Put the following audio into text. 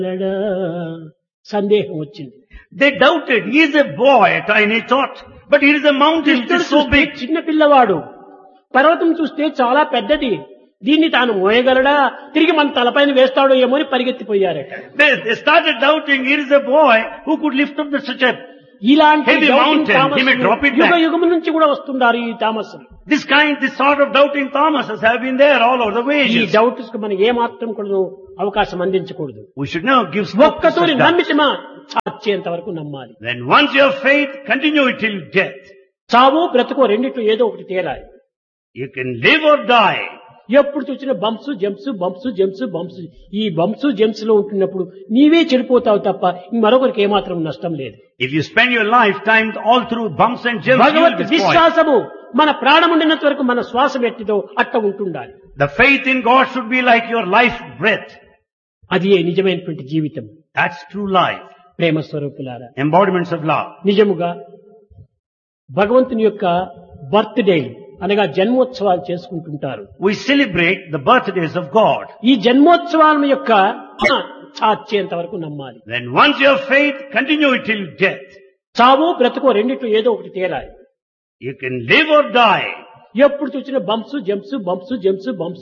లడా సందేహం వచ్చింది They doubted, he is a boy, a tiny tot, but here is a mountain which కృష్ణుడు is so చూస్తే big. చిన్న పిల్లవాడు పర్వతం చూస్తే చాలా పెద్దది దీన్ని తాను మోయగలడా తిరిగి మన తలపైన వేస్తాడో ఏమో అని పరిగెత్తిపోయారట They, they started doubting, here is a boy who could lift up the, such a, ఇలాంటి Heavy doubting mountain, Thomas he may drop it యుగ back. యుగం నుంచి కూడా వస్తున్నారు ఈ Thomas this kind, this sort of doubting Thomases have been there all over the ఈ ages. Doubts కు మనం ఏమాత్రం కూడా అవకాశం అందించకూడదు We should never give scope to ఒక్కతోని such doubt. నమ్మితమా చచ్చేంత వరకు నమ్మాలి Then once you have faith, continue it till death. చావు బ్రతుకో రెండిట్లో ఏదో ఒకటి తేలాలి You can live or die. ఎప్పుడు చూసిన bumps jumps bumps jumps bumps ఈ బంప్స్ జంప్స్ లో ఉంటున్నప్పుడు నీవే చెడిపోతావు తప్ప మరొకరికి ఏమాత్రం నష్టం లేదు If you spend your lifetime all through bumps and jumps, you will Bhagwat be spoiled. విశ్వాసము మన ప్రాణం ఉండినంత వరకు మన శ్వాసం ఎట్టిదో అట్ట ఉంటుండాలి The faith in God should be like your life breath. అది నిజమైనటువంటి జీవితం That's true life. ప్రేమ స్వరూపులారా Embodiments of love. నిజముగా భగవంతుని యొక్క బర్త్డేలు అనగా జన్మోత్సవాలు చేసుకుంటుంటారు We celebrate the birthdays of God. ఈ జన్మోత్సవాల యొక్క చాచేంత వరకు నమ్మాలి Then once you have faith, continue it till death. చావు బ్రతుకో రెండిట్లో ఏదో ఒకటి తేలాలి You can live or die. ఎప్పుడు చూసిన bumps jumps bumps jumps bumps